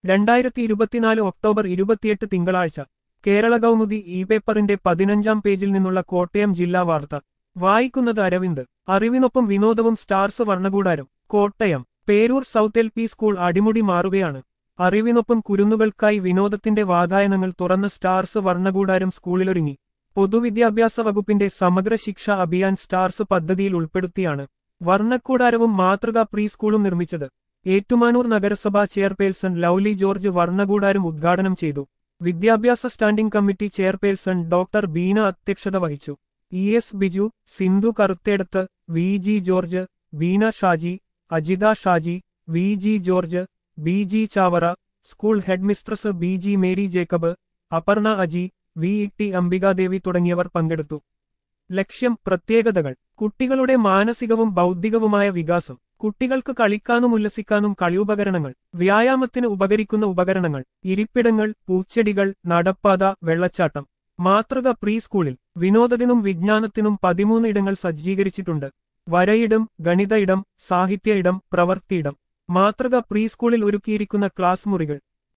രണ്ടായിരത്തി ഇരുപത്തിനാല് ഒക്ടോബർ ഇരുപത്തിയെട്ട് തിങ്കളാഴ്ച കേരള കൗമുദി ഇ പേപ്പറിന്റെ പതിനഞ്ചാം പേജിൽ നിന്നുള്ള കോട്ടയം ജില്ലാ വാർത്ത വായിക്കുന്നത് അരവിന്ദ് അറിവിനൊപ്പം വിനോദവും stars Varnakoodaram Kottayam Peroor south L P school അടിമുടി മാറുകയാണ് അറിവിനൊപ്പം കുരുന്നുകൾക്കായി വിനോദത്തിന്റെ വാതായനങ്ങൾ തുറന്ന് സ്റ്റാർസ് വർണ്ണകൂടാരം സ്കൂളിലൊരുങ്ങി പൊതുവിദ്യാഭ്യാസ വകുപ്പിന്റെ സമഗ്ര ശിക്ഷ അഭിയാൻ സ്റ്റാർസ് പദ്ധതിയിൽ ഉൾപ്പെടുത്തിയാണ് വർണ്ണക്കൂടാരവും മാതൃകാ പ്രീ സ്കൂളും നിർമ്മിച്ചത് ഏറ്റുമാനൂർ നഗരസഭാ ചെയർപേഴ്സൺ ലൗലി ജോർജ് വർണ്ണകൂടാരം ഉദ്ഘാടനം ചെയ്തു വിദ്യാഭ്യാസ standing committee chairperson doctor Beena അധ്യക്ഷത വഹിച്ചു E S Biju Sindhu Karuthedath V G George Beena Shaji Ajitha Shaji V G George B G Chavara school headmistress B G Mary Jacob Aparna Aji V E T Ambikadevi തുടങ്ങിയവർ പങ്കെടുത്തു ലക്ഷ്യം പ്രത്യേകതകൾ കുട്ടികളുടെ മാനസികവും ബൗദ്ധികവുമായ വികാസം കുട്ടികൾക്ക് കളിക്കാനും ഉല്ലസിക്കാനും കളിയുപകരണങ്ങൾ വ്യായാമത്തിന് ഉപകരിക്കുന്ന ഉപകരണങ്ങൾ ഇരിപ്പിടങ്ങൾ പൂച്ചെടികൾ നടപ്പാത വെള്ളച്ചാട്ടം മാതൃക പ്രീ സ്കൂളിൽ വിനോദത്തിനും വിജ്ഞാനത്തിനും പതിമൂന്ന് ഇടങ്ങൾ സജ്ജീകരിച്ചിട്ടുണ്ട് വരയിടം ഗണിത ഇടം സാഹിത്യ ഇടം പ്രവർത്തിയിടം മാതൃക പ്രീ സ്കൂളിൽ ഒരുക്കിയിരിക്കുന്ന ക്ലാസ് മുറികൾ